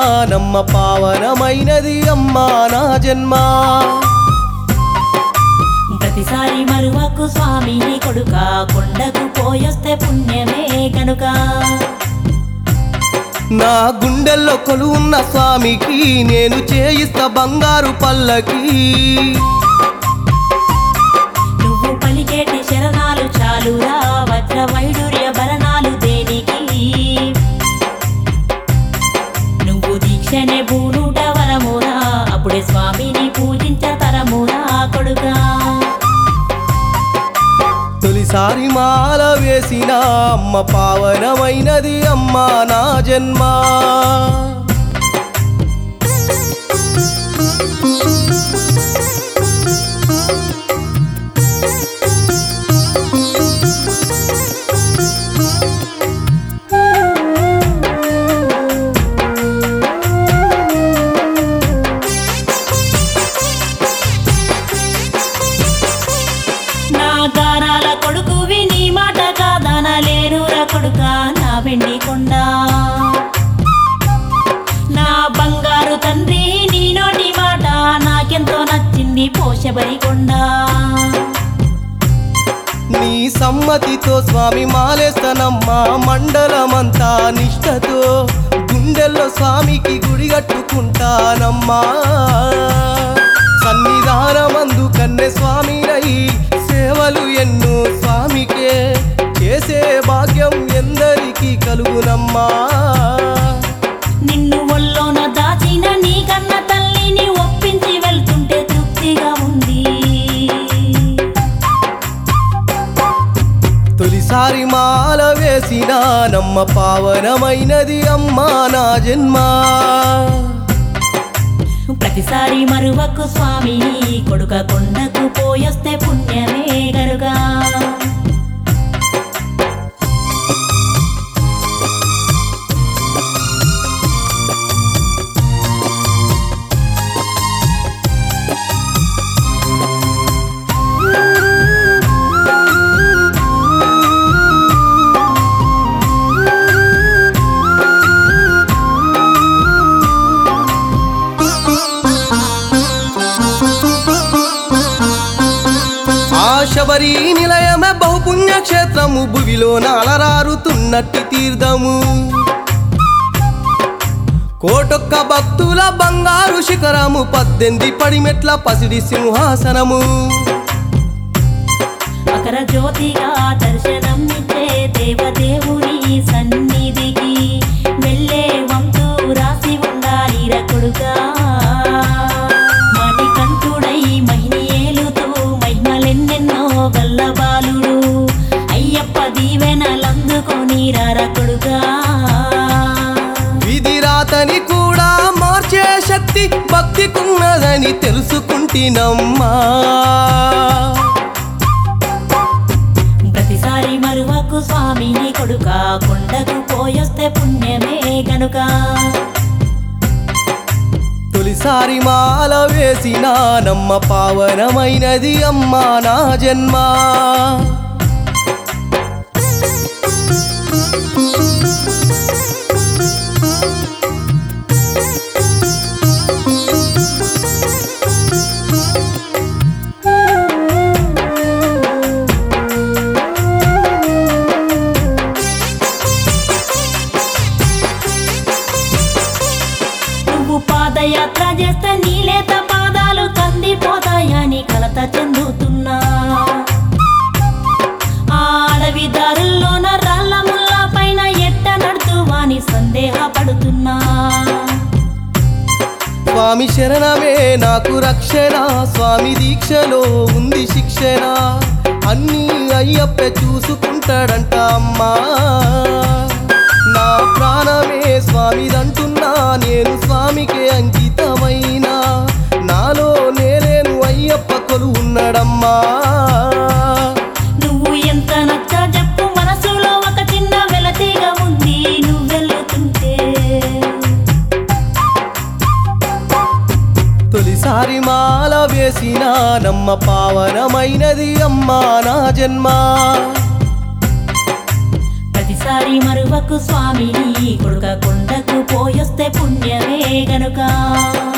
నమ్మ పావనమైనది అమ్మా నా జన్మ ప్రతిసారి మరువకు స్వామి కొడుక కొండకు పోయొస్తే పుణ్యమే కనుక నా గుండెల్లో కొలువున్న స్వామికి నేను చేయిస్తా బంగారు పల్లకి నువ్వు పలికేటి శరణాలు చాలురా వజ్ర వైడూర్య భరణాలు దేనికి నువ్వు దీక్షనే భూనుట వరమురా అప్పుడే స్వామిని పూజించ తరమురా కొడుకా తొలిసారి మాల వేసిన అమ్మ పావనమైనది అమ్మా నా జన్మ నా గారాల కొడుకు విని మాట కాదనలేనురా కొడుక నా వెండి కొండ నా బంగారు తండ్రి నీ నోటి మాట నాకెంతో నచ్చింది పోషబరి కొండ నీ సమ్మతితో స్వామి మాలేస్తానమ్మా మండలమంతా నిష్టతో గుండెల్లో స్వామికి గుడి కట్టుకుంటానమ్మా సన్నిధానమందు కన్నె స్వామి రై సేవలు ఎన్నో స్వామికే చేసే భాగ్యం ఎందరికీ కలుగునమ్మా నిన్ను ఒళ్ళోన దాచిన నీ కన్న తల్లిని ఒప్పించి వెళ్తుంటే తృప్తిగా ఉంది తొలిసారి మాల వేసిన నమ్మ పావనమైనది అమ్మా నా జన్మ ప్రతిసారి మరువకు స్వామి కొడుక కొండకు పోయొస్తే పుణ్యమే గరుగా ఆ శబరి నిలయమే బహుపుణ్యక్షేత్రము భువిలో నాలరారుతున్నట్టి తీర్థము కోటొక్క భక్తుల బంగారు శిఖరము పద్దెనిమిది పడిమెట్ల పసిడి సింహాసనము మకర జ్యోతిగా దర్శనం ఇచ్చే దేవదేవుని సన్నిధికి వెళ్ళే వంతు రాసి ఉండాలి రకుడుగా మణికంఠుడై మహిని ఏలుతూ మహిమలెన్నెన్నో గల్లబాలుడు అయ్యప్ప దీవెనలందుకొని రకుడుగా విధి రాతని కూడా మార్చే శక్తి భక్తికున్నదని తెలుసుకుంటినమ్మా ప్రతిసారి మరువకు స్వామిని కొడుక కొండకు పోయొస్తే పుణ్యమే గనుక తొలిసారి మాల వేసిన నమ్మ పావనమైనది అమ్మా నా జన్మ నువ్వు పాదయాత్ర చేస్తే నీలేత పాదాలు కందిపోతాయని కలత చెందుతున్నా ఆ అడవి దారుల్లోన రాళ్ళ ముళ్ళ పైన ఎట్ట నడుతువాని సందేహపడుతున్నా స్వామి శరణమే నాకు రక్షణ స్వామి దీక్షలో ఉంది శిక్షణ అన్నీ అయ్యప్ప చూసుకుంటాడంట అమ్మా నా ప్రాణమే స్వామిదంటున్నా నేను స్వామికే అంకితమైన నాలో నేనేను అయ్యప్ప కొలు ఉన్నాడమ్మా నువ్వు ఎంత నచ్చ చెప్పు మనసులో ఒక చిన్న వెలతిగా ఉంది నువ్వు వెళ్తుంటే తొలిసారి మాల వేసిన నమ్మ పావనమైనది అమ్మా నా జన్మ ప్రతిసారి మరువకు స్వామిని కొడుక కొండకు పోయొస్తే పుణ్యమే గనుక